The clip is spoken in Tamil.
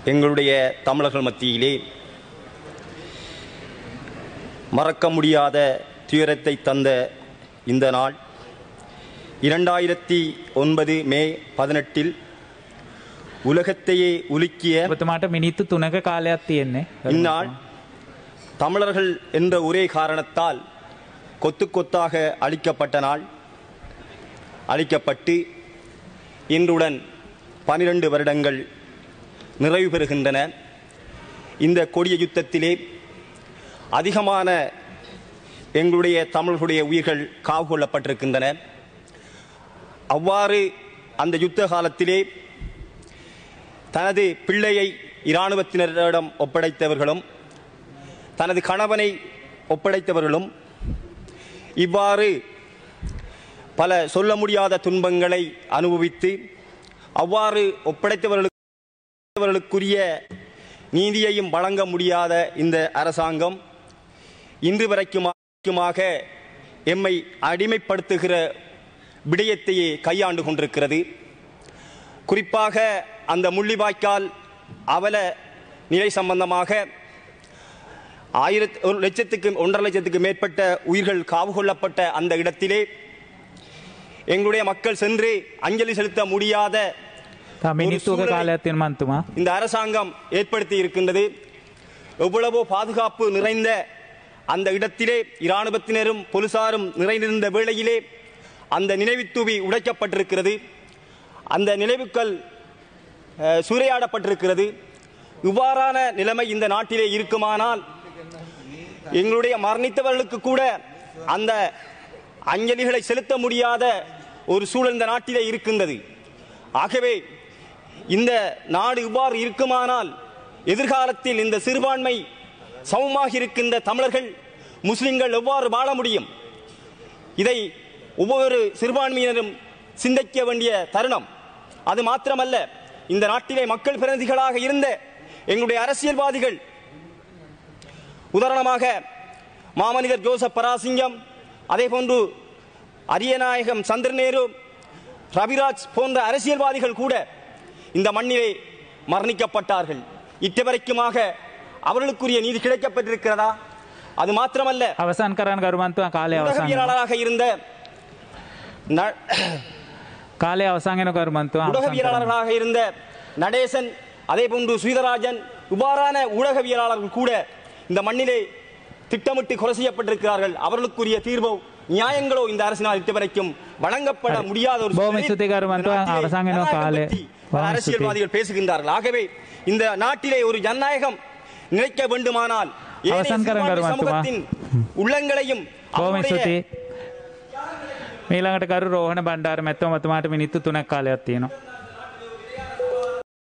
எங்களுடைய தமிழர்கள் மத்தியிலே மறக்க முடியாத துயரத்தை தந்த இந்த நாள் இரண்டாயிரத்தி ஒன்பது மே பதினெட்டில் உலகத்தையே உலுக்கிய ඔබතුමාට මිනිත්තු තුනක කාලයක් තියෙන්නේ. இந்நாள் தமிழர்கள் என்ற ஒரே காரணத்தால் கொத்து கொத்தாக அழிக்கப்பட்ட நாள் அழிக்கப்பட்டு இன்றுடன் பனிரெண்டு வருடங்கள் நிறைவு பெறுகின்றன இந்த கொடிய யுத்தத்திலே அதிகமான எங்களுடைய தமிழர்களுடைய உயிர்கள் காவு கொள்ளப்பட்டிருக்கின்றன அவ்வாறு அந்த யுத்த காலத்திலே தனது பிள்ளையை இராணுவத்தினரிடம் ஒப்படைத்தவர்களும் தனது கணவனை ஒப்படைத்தவர்களும் இவ்வாறு பல சொல்ல முடியாத துன்பங்களை அனுபவித்து அவ்வாறு ஒப்படைத்தவர்களுக்குரிய நீதியையும் வழங்க முடியாத இந்த அரசாங்கம் இன்று வரைக்குமாக எம்மை அடிமைப்படுத்துகிற விடயத்தையே கையாண்டு கொண்டிருக்கிறது குறிப்பாக அந்த முள்ளிவாய்க்கால் அவல நிலை சம்பந்தமாக ஆயிரத்து ஒரு லட்சத்துக்கு ஒன்றரை லட்சத்துக்கு மேற்பட்ட உயிர்கள் காவு கொள்ளப்பட்ட அந்த இடத்திலே எங்களுடைய மக்கள் சென்று அஞ்சலி செலுத்த முடியாத තා මිනිත්තුක සූරයි- කාලයක් තියෙන මන්තුමා. இந்த அரசாங்கம் ஏற்படுத்தி இருக்கின்றது எவ்வளவோ பாதுகாப்பு நிறைந்த அந்த இடத்திலே இராணுவத்தினரும் போலீசாரும் நிறைந்திருந்த வேளையிலே அந்த நினைவுத்தூவி உடைக்கப்பட்டிருக்கிறது அந்த நினைவுக்கள் அஹ், சூறையாடப்பட்டிருக்கிறது இவ்வாறான நிலைமை இந்த நாட்டிலே இருக்குமானால் எங்களுடைய மரணித்தவர்களுக்கு கூட அந்த அஞ்சலிகளை செலுத்த முடியாத ஒரு சூழல் இந்த நாட்டிலே இருக்கின்றது ஆகவே இந்த நாடு இவ்வாறு இருக்குமானால் எதிர்காலத்தில் இந்த சிறுபான்மை சமமாக இருக்கின்ற தமிழர்கள் முஸ்லிம்கள் எவ்வாறு வாழ முடியும் இதை ஒவ்வொரு சிறுபான்மையினரும் சிந்திக்க வேண்டிய தருணம் அது மாத்திரமல்ல இந்த நாட்டிலே மக்கள் பிரதிநிதிகளாக இருந்த எங்களுடைய அரசியல்வாதிகள் உதாரணமாக மாமனிதர் ஜோசப் பராசிங்கம் அதே போன்று அரியநாயகம் சந்திரநேரு ரவிராஜ் போன்ற அரசியல்வாதிகள் கூட இந்த மண்ணிலே மரணிக்கப்பட்டார்கள் இட்டவரைக்குமாக அவர்களுக்குரிய நீதி கிடைக்கப்பட்டிருக்கிறதா அது மாத்திரமல்ல අවසන් කරන්න ගරුමන්තුවා කාලය අවසන්. ஊடகவியலாளராக இருந்த ந- කාලය අවසංගෙන කරුමන්තුවා ஊடகவியலாளர்களாக இருந்த நடேசன் அதே போன்று சுயதராஜன் இவ்வாறான ஊடகவியலாளர்கள் கூட இந்த மண்ணிலே திட்டமிட்டு கொலை செய்யப்பட்டிருக்கிறார்கள் அவர்களுக்குரிய தீர்வோ நியாயங்களோ இந்த அரசினால் இதுவரைக்கும் வழங்கப்பட சரி. முடியாத ஒரு பௌம சூழலில் சுத்திகர் இந்த மருத்துவ நாட்டிலே அரசாங்கம் இன்னும் ஜனநாயகம் காலே- பற்றி பல பௌம அரசியல்வாதிகள் பேசுகின்றார்கள் ஆகவே இந்த நாட்டிலே ஒரு ஜனநாயகம் நிலைக்க வேண்டுமானால் ஏனைய அவசான் கரன் சிறுபான்மை கருமாத்துமா. சமூகத்தின் உள்ளங்களையும் බෝම அவருடைய ස්තුතියි මීළඟට කරු රෝහණ බණ්ඩාර මැත්තව මතුමාට මිනිත්තු තුනක් කාලයක් තියෙනවා.